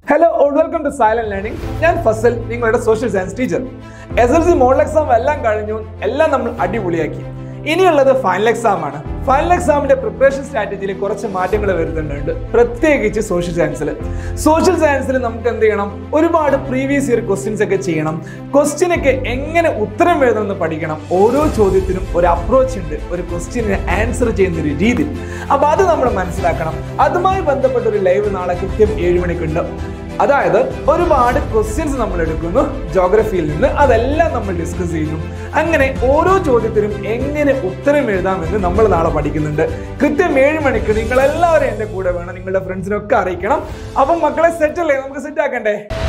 hello all welcome to silent learning ഞാൻ ഫസൽ നിങ്ങളുടെ social science teacher S L C model exam എല്ലാം കഴിഞ്ഞു എല്ലാം നമ്മൾ അടിപൊളിയാക്കി ഇനിയുള്ളത് ഫൈനൽ എക്സാം ആണ് ഫൈനൽ എക്സാമിന്റെ പ്രിപ്പറേഷൻ സ്ട്രാറ്റജിയിൽ കുറച്ച് മാറ്റങ്ങൾ വരുന്നുണ്ട് പ്രത്യേകിച്ച് സോഷ്യൽ സയൻസിൽ സോഷ്യൽ സയൻസിൽ നമുക്ക് എന്ത് ചെയ്യണം ഒരുപാട് പ്രീവിയസ് ഇയർ ക്വസ്റ്റ്യൻസ് ഒക്കെ ചെയ്യണം ക്വസ്റ്റ്യനൊക്കെ എങ്ങനെ ഉത്തരം എഴുതണമെന്ന് പഠിക്കണം ഓരോ ചോദ്യത്തിനും ഒരു അപ്രോച്ച് ഉണ്ട് ഒരു ക്വസ്റ്റ്യന് ആൻസർ ചെയ്യുന്ന ഒരു രീതി അപ്പൊ അത് നമ്മൾ മനസ്സിലാക്കണം അതുമായി ബന്ധപ്പെട്ട ഒരു ലൈവ് നാളെ കൃത്യം ഏഴ് മണിക്കുണ്ട് അതായത് ഒരുപാട് ക്വസ്റ്റ്യൻസ് നമ്മൾ എടുക്കുന്നു ജോഗ്രഫിയിൽ നിന്ന് അതെല്ലാം നമ്മൾ ഡിസ്കസ് ചെയ്യുന്നു അങ്ങനെ ഓരോ ചോദ്യത്തിനും എങ്ങനെ ഉത്തരം എഴുതാമെന്ന് നമ്മൾ നാളെ പഠിക്കുന്നുണ്ട് കൃത്യം ഏഴ് മണിക്ക് നിങ്ങൾ എല്ലാവരും എൻ്റെ കൂടെ വേണം നിങ്ങളുടെ ഫ്രണ്ട്സിനൊക്കെ അറിയിക്കണം അപ്പം മക്കളെ സെറ്റ് അല്ലേ നമുക്ക് സെറ്റ് ആക്കണ്ടേ